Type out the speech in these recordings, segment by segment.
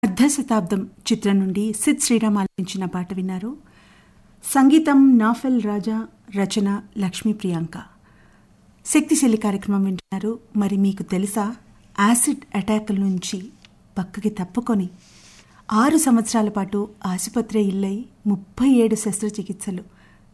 అర్ధ శతాబ్దం చిత్రం నుండి సిద్ శ్రీరామ్ ఆలపించిన పాట విన్నారు సంగీతం నాఫెల్ రాజా రచన లక్ష్మీ ప్రియాంక శక్తిశైలి కార్యక్రమం వింటున్నారు మరి మీకు తెలుసా యాసిడ్ అటాక్ల నుంచి పక్కకి తప్పుకొని ఆరు సంవత్సరాల పాటు ఆసుపత్రి ఇల్లై ముప్పై ఏడు శస్త్రచికిత్సలు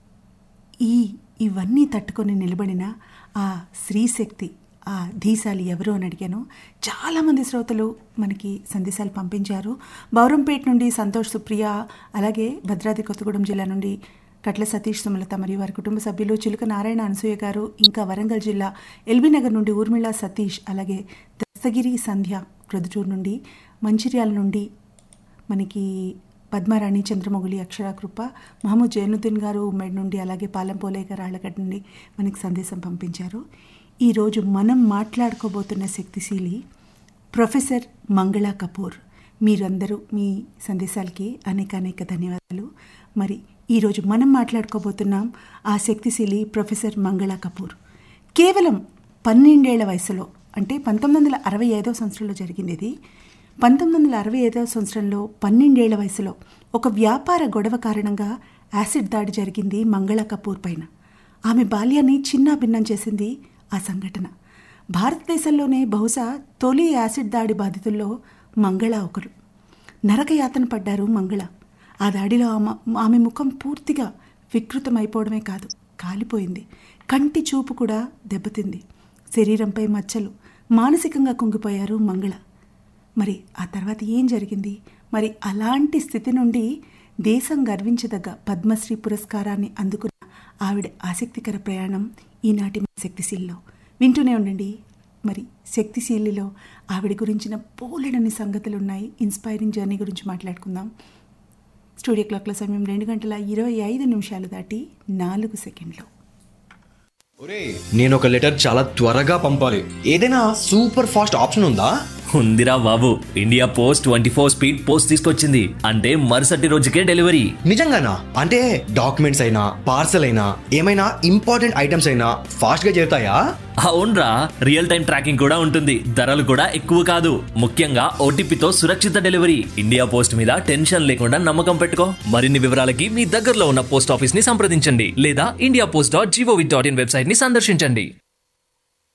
ఈ ఇవన్నీ తట్టుకొని నిలబడిన ఆ స్త్రీశక్తి ఆ ధీశాలి ఎవరు అని అడిగాను చాలామంది శ్రోతలు మనకి సందేశాలు పంపించారు బౌరంపేట నుండి సంతోష్ సుప్రియ అలాగే భద్రాద్రి కొత్తగూడెం జిల్లా నుండి కట్ల సతీష్ సుమలత మరియు వారి కుటుంబ సభ్యులు చిలుక నారాయణ అనసూయ గారు ఇంకా వరంగల్ జిల్లా ఎల్బీ నగర్ నుండి ఊర్మిళ సతీష్ అలాగే దస్తగిరి సంధ్య ప్రొద్దుటూరు నుండి మంచిర్యాల నుండి మనకి పద్మారాణి చంద్రమొగులి అక్షరాకృప మహమ్మద్ జైనుద్దీన్ గారు ఉమ్మడి నుండి అలాగే పాలెంపోలే గారు ఆళ్ళగడ్డ నుండి మనకి సందేశం పంపించారు ఈరోజు మనం మాట్లాడుకోబోతున్న శక్తిశీలి ప్రొఫెసర్ మంగళా కపూర్ మీరందరూ మీ సందేశాలకి అనేక అనేక ధన్యవాదాలు మరి ఈరోజు మనం మాట్లాడుకోబోతున్నాం ఆ శక్తిశీలి ప్రొఫెసర్ మంగళా కపూర్ కేవలం పన్నెండేళ్ల వయసులో అంటే పంతొమ్మిది వందల అరవై ఐదో సంవత్సరంలో జరిగింది ఇది పంతొమ్మిది వందల అరవై ఐదవ సంవత్సరంలో పన్నెండేళ్ల వయసులో ఒక వ్యాపార గొడవ కారణంగా యాసిడ్ దాడి జరిగింది మంగళ కపూర్ పైన ఆమె బాల్యాన్ని చిన్నా భిన్నం చేసింది ఆ సంఘటన భారతదేశంలోనే బహుశా తొలి యాసిడ్ దాడి బాధితుల్లో మంగళ ఒకరు నరకయాతన పడ్డారు మంగళ ఆ దాడిలో ఆమె ఆమె ముఖం పూర్తిగా వికృతమైపోవడమే కాదు కాలిపోయింది కంటి చూపు కూడా దెబ్బతింది శరీరంపై మచ్చలు మానసికంగా కుంగిపోయారు మంగళ మరి ఆ తర్వాత ఏం జరిగింది మరి అలాంటి స్థితి నుండి దేశం గర్వించదగ్గ పద్మశ్రీ పురస్కారాన్ని అందుకున్న ఆవిడ ఆసక్తికర ప్రయాణం ఈనాటి శక్తిశీల్లో వింటూనే ఉండండి మరి శక్తిశీలిలో ఆవిడ గురించిన పోలెడని సంగతులు ఉన్నాయి ఇన్స్పైరింగ్ జర్నీ గురించి మాట్లాడుకుందాం స్టూడియో క్లాక్ల సమయం రెండు గంటల ఇరవై ఐదు నిమిషాలు దాటి నాలుగు సెకండ్లు ఒరే నేను ఒక లెటర్ చాలా త్వరగా పంపాలి ఏదైనా సూపర్ ఫాస్ట్ ఆప్షన్ ఉందా ఉందిరా బాబు India post twenty four speed post తీసుకొచ్చింది అంటే మరుసటి రోజుకే డెలివరీ నిజంగానా అంటే డాక్యుమెంట్స్ అయినా పార్సల్ అయినా ఏమైనా ఇంపార్టెంట్ ఐటమ్స్ అయినా ఫాస్ట్ గా చేరుతాయా అవునరా రియల్ టైం ట్రాకింగ్ కూడా ఉంటుంది ధరలు కూడా ఎక్కువ కాదు ముఖ్యంగా ఓటీపీతో సురక్షిత డెలివరీ ఇండియా పోస్ట్ మీద టెన్షన్ లేకుండా నమ్మకం పెట్టుకో మరిన్ని వివరాలకి మీ దగ్గరలో ఉన్న పోస్ట్ ఆఫీస్ ని సంప్రదించండి లేదా India post dot gov dot in website ని సందర్శించండి